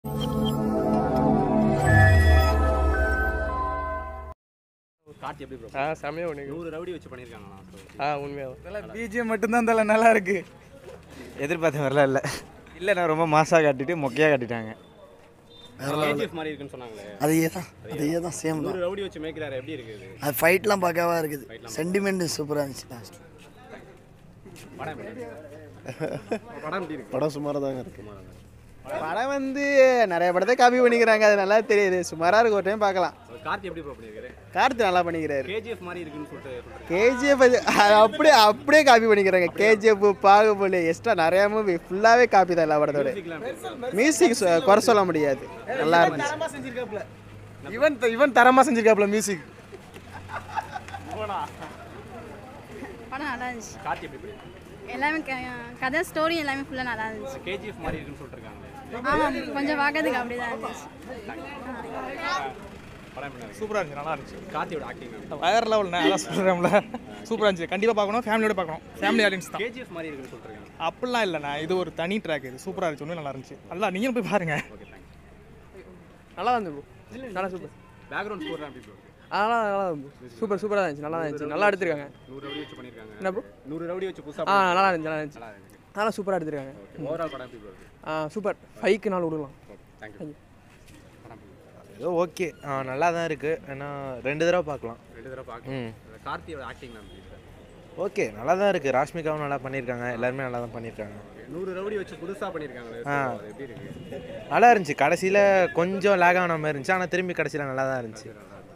கார்த்தி எப்படி ப்ரோ ஆ செமையாக ஒன்று நூறு ரவுடி வச்சு பண்ணியிருக்காங்களா ஆ உண்மையாக பிஜிஎம் மட்டும்தான் தலை நல்லா இருக்கு எதிர்பார்த்த மாதிரிலாம் இல்லை இல்லை நான் ரொம்ப மாசாக காட்டிட்டு மொக்கையாக காட்டிட்டாங்க கேஜிஎஃப் மாதிரி இருக்குன்னு சொன்னாங்களே அதையே தான் அதையே தான் சேம் நூறு தான் ரவுடி வச்சு மேய்க்கிறாரு எப்படி இருக்குது அது ஃபைட்லாம் பார்க்கவா இருக்குது சென்டிமெண்ட் சூப்பராக இருந்துச்சு லாஸ்ட் படம் எப்படி இருக்கு? படம் எப்படி இருக்கு படம் சுமாராக தாங்க இருக்கு படம் வந்து நிறைய படத்தை காப்பி பண்ணிக்கிறாங்க அது நல்லா தெரியுது சுமாராக இருக்கு ஒரு டைம் பார்க்கலாம் கார்த்தி எப்படி ப்ரோ பண்ணியிருக்காரு கார்த்தி நல்லா பண்ணிக்கிறாரு கேஜிஎஃப் மாதிரி இருக்குன்னு சொல்லிட்டு சொல்றாரு. கேஜிஎஃப் அது அது அப்படியே அப்படியே காப்பி பண்ணிக்கிறாங்க கேஜிஎஃப் பாகுபலி எக்ஸ்ட்ரா நிறைய மூவி ஃபுல்லாகவே காப்பி தான் எல்லா படத்தோட மியூசிக்லாம் எப்படி இருக்கு? மியூசிக் குறை சொல்ல முடியாது நல்லா இருந்துச்சு இவன் இவன் தரமாக செஞ்சிருக்காப்ல மியூசிக் படம் நல்லா இருந்துச்சு கார்த்தி எப்படி பண்ணியிருக்காரு எல்லாமே க- கதை ஸ்டோரி எல்லாமே ஃபுல்லாக நல்லா இருந்துச்சு கேஜிஎஃப் மாதிரி இருக்குன்னு சொல்லிட்டு இருக்காங்களே ஆமாம் கொஞ்சம் பார்க்கறதுக்கு அப்படி தான் இருந்துச்சு படம் எப்படி இருக்கு? சூப்பராக இருந்துச்சு நல்லா இருந்துச்சு கார்த்தியோட ஆக்டிங் வேறு லெவல்ண்ணே அதான் சொல்கிறேன்ல சூப்பராக இருந்துச்சு கண்டிப்பாக பார்க்கணும் ஃபேமிலியோட பார்க்கணும் ஃபேமிலி ஆடியன்ஸ் தான் கேஜிஎஃப் மாதிரி இருக்குன்னு சொல்லிட்டு இருக்காங்க அப்படிலாம் இல்லைண்ணா இது ஒரு தனி ட்ராக் இது சூப்பராக இருந்துச்சு ஒன்றும் நல்லா இருந்துச்சு நல்லா நீங்களும் போய் பாருங்க ஓகே தேங்க்ஸ் நல்லா தான் ப்ரோ நல்லா சூப்பர் பேக்ரவுண்ட் ஸ்கோர்லாம் எப்படி ப்ரோ அதெல்லாம் நல்லா சூப்பர் சூப்பராக தான் இருந்துச்சு நல்லா தான் இருந்துச்சு நல்லா எடுத்திருக்காங்க நூறு ரவுடி வச்சு பண்ணியிருக்காங்க என்ன ப்ரோ நூறு ரவுடி வச்சு புதுசாக ஆ நல்லா இருந்துச்சு நல்லா இருந்துச்சு நல்லா இருக்கு நல்லா சூப்பராக எடுத்திருக்காங்க ஓவரால் படம் எப்படி ப்ரோ இருக்கு ஆ சூப்பர் ஃபைக்கு நாள் விடலாம் தேங்க்யூ படம் எப்படி இருக்கு? ஏதோ ஓகே நல்லா தான் இருக்குது ஏன்னா ரெண்டு தடவை பார்க்கலாம் ரெண்டு தடவை பார்க்கலாம் கார்த்தியோட ஆக்டிங் எப்படி இருக்கு ஓகே நல்லா தான் இருக்குது ராஷ்மிகாவும் நல்லா பண்ணியிருக்காங்க எல்லாருமே நல்லா தான் பண்ணியிருக்காங்க நூறு ரவுடி வச்சு புதுசாக பண்ணியிருக்காங்களே so ஆ. அது எப்படி இருக்கு நல்லா இருந்துச்சு கடைசியில் கொஞ்சம் லேக் ஆன மாதிரி இருந்துச்சு ஆனால் திரும்பி கடைசியில் நல்லா தான் இருந்துச்சு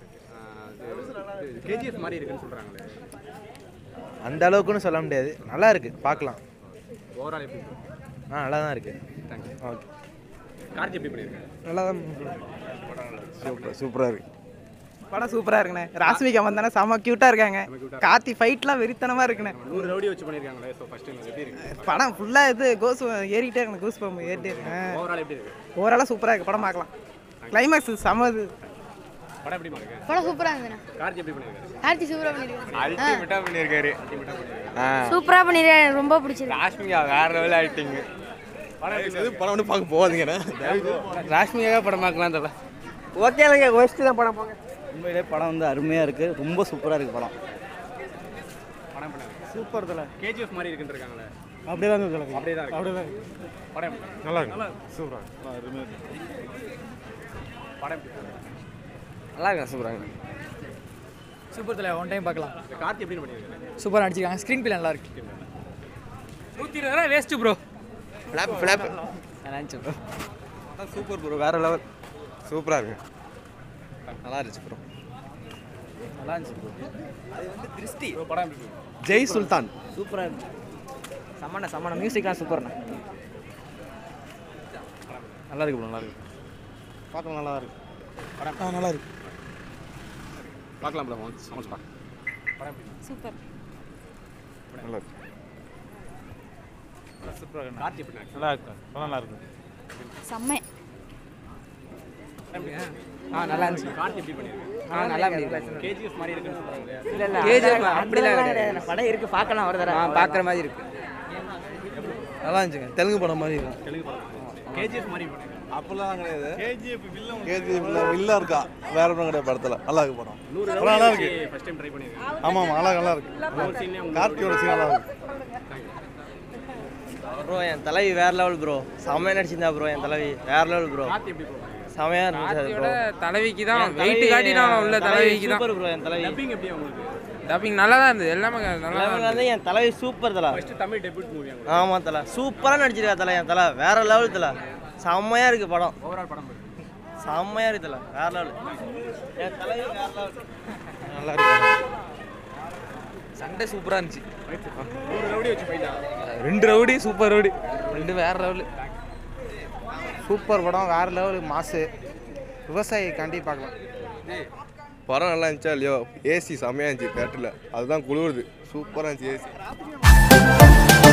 கேஜிஎஃப் மாதிரி இருக்குன்னு சொல்கிறாங்களே அந்த அளவுக்குன்னு சொல்ல முடியாது நல்லா இருக்குது பார்க்கலாம் ஓவரால் எப்படி bro? ஆ நல்லா தான் இருக்குது தேங்க்யூ ஓகே கார்த்தி எப்படி பண்ணியிருக்காங்க நல்லா தான் சூப்பர் சூப்பராக இருக்குது படம் சூப்பராக இருக்குண்ணே ராஸ்மிகா வந்தானே செம்ம க்யூட்டாக இருக்காங்க கார்த்தி ஃபைட்லாம் வெறித்தனமாக இருக்குண்ணே நூறு ரவுடி வச்சு பண்ணியிருக்காங்களே ஸோ ஃபர்ஸ்ட் டைம் எப்படி இருக்கு படம் ஃபுல்லாக இது கோஸ் ஏறிக்கிட்டே இருக்கு கோஸ் பம்பு ஏறிட்டே இருக்கேன் ஓவரால் எப்படி இருக்கு ஓவராலாக சூப்பராக இருக்கு படம் பார்க்கலாம் கிளைமேக்ஸ் செம்ம இது படம் எப்படி இருக்கு படம் சூப்பராக இருந்ததுண்ணே கார்த்தி எப்படி பண்ணியிருக்காரு கார்த்தி சூப்பராக பண்ணியிருக்காங்க அல்டிமேட்டாக பண்ணியிருக்காரு சூப்பராக பண்ணியிருக்காங்க ரொம்ப பிடிச்சிருக்கு ராஷ்மிகா வேறு லெவல் ஆகிட்டிங்க படம் ஒன்றும் பார்க்க போகாதீங்கண்ணே ராஷ்மிகாக படம் பார்க்கலாம் தலை ஓகே இல்லைங்க ஒஸ்ட்டு தான் படம் போங்க உண்மையிலே படம் வந்து அருமையாக இருக்குது ரொம்ப சூப்பராக இருக்குது படம் படம் எப்படி இருக்கு சூப்பர் தலை கேஜிஎஃப் மாதிரி இருக்குன்னு இருக்காங்களே அப்படியே தான் இருக்கு அப்படியே தான் அப்படியே தான் படம் எப்படி இருக்கு? நல்லா இருக்கு சூப்பராக அருமையாக படம் எப்படி இருக்கு? நல்லா இருக்கேன் சூப்பராக சூப்பர் தலை ஒன் டைம் பார்க்கலாம் இந்த கார்த்தி எப்படி பண்ணியிருக்காரு சூப்பராக அடிச்சிருக்காங்க ஸ்க்ரீன் பிளே நல்லா இருக்கு நூற்றி இருபது ரூபா வேஸ்ட்டு ப்ரோ ஃப்ளாப் ஃப்ளாப் நல்லா இருந்துச்சு ப்ரோ சூப்பர் ப்ரோ வேறு லெவல் சூப்பராக இருக்கு நல்லா இருந்துச்சு ப்ரோ நல்லா இருந்துச்சு ப்ரோ bro, படம் எப்படி இருக்கு? ஜெய் சுல்தான் சூப்பராக இருந்துச்சு சம்மண்ண சம்மண்ண மியூசிக்லாம் சூப்பர்ண்ணே நல்லா இருக்கு ப்ரோ நல்லா இருக்கு பார்க்கலாம் நல்லா இருக்கு ஆ நல்லா இருக்கு பார்க்கலாம் ப்ரோ ஒன்ஸ் ஒன்ஸ் பார்க்கலாம் படம் எப்படி இருக்கு? சூப்பர் நல்லா இருக்கு சூப்பராக கார்த்தி எப்படி இருக்கு? நல்லா இருக்கு படம் நல்லா இருக்கு செம்மை ஆ நல்லா இருந்துச்சு கார்த்தி எப்படி பண்ணியிருக்காரு ஆ நல்லா பண்ணிருக்காங்க கேஜிஎஃப் மாதிரி இருக்குன்னு சொல்கிறாங்க இல்லை இல்லை கேஜிஎஃப் அப்படிலாம் கிடையாது படம் இருக்குது பார்க்கலாம் ஒரு தடவை ஆ பார்க்குற மாதிரி இருக்கு நல்லா இருந்துச்சுங்க தெலுங்கு படம் மாதிரி இருக்கும் தெலுங்கு படம் கேஜிஎஃப் மாதிரி பண்ணியிருக்காங்க அப்பெல்லாம் கிடையாது கேஜிஎஃப் வில்லம் கேஜிஎஃப் வில்லா இருக்கா வேற ஒன்றும் கிடையாது படத்தில் நல்லா இருக்கு படம் நூறு படம் ரவுடி நல்லா வச்சு இருக்கு ஃபர்ஸ்ட் டைம் ட்ரை பண்ணியிருக்காங்க ஆமாம் ஆமாம் நல்லா நல்லா இருக்கு ஒரு சீன்லேயே உங்களுக்கு கார்த்தியோட சீன் நல்லா இருக்கு ப்ரோ என் தலைவி வேற லெவல் ப்ரோ செம்மையாக நடிச்சிருந்தா ப்ரோ என் தலைவி வேற லெவல் ப்ரோ கார்த்தி எப்படி ப்ரோ செமையாக இருந்துச்சு ப்ரோ தலைவிக்கு தான் வெயிட் காட்டினாலும் உள்ள தலைவிக்கு தான் சூப்பர் ப்ரோ என் தலைவி டப்பிங் எப்படி உங்களுக்கு டப்பிங் நல்லா தான் இருந்தது எல்லாமே நல்லா தான் வந்து என் தலைவி சூப்பர் தலை ஃபர்ஸ்ட் தமிழ் டெபியூட் மூவி அவங்க ஆமாம் தலை சூப்பராக நடிச்சிருக்கா தலை என் தலை வேற லெவல் தலை செம்மையாக இருக்கு படம் ஓவரால் படம் இருக்கு செம்மையாக இருக்கு தலை வேற லெவல் என் தலைவி வேற லெவல் நல்லா இருக்கு சண்டை சூப்பராக இருந்துச்சு நூறு ரவுடி வச்சு ஃபைட்டா ரெண்டு ரவுடி சூப்பர் ரவுடி ரெண்டு வேற லெவலு சூப்பர் படம் வேறு லெவல் மாசு விவசாயிக்காண்டி பார்க்கலாம் படம் நல்லா இருந்துச்சா இல்லையோ ஏசி செம்மையாக இருந்துச்சு தேட்டரில் அதுதான் குளிருது சூப்பராக இருந்துச்சு ஏசி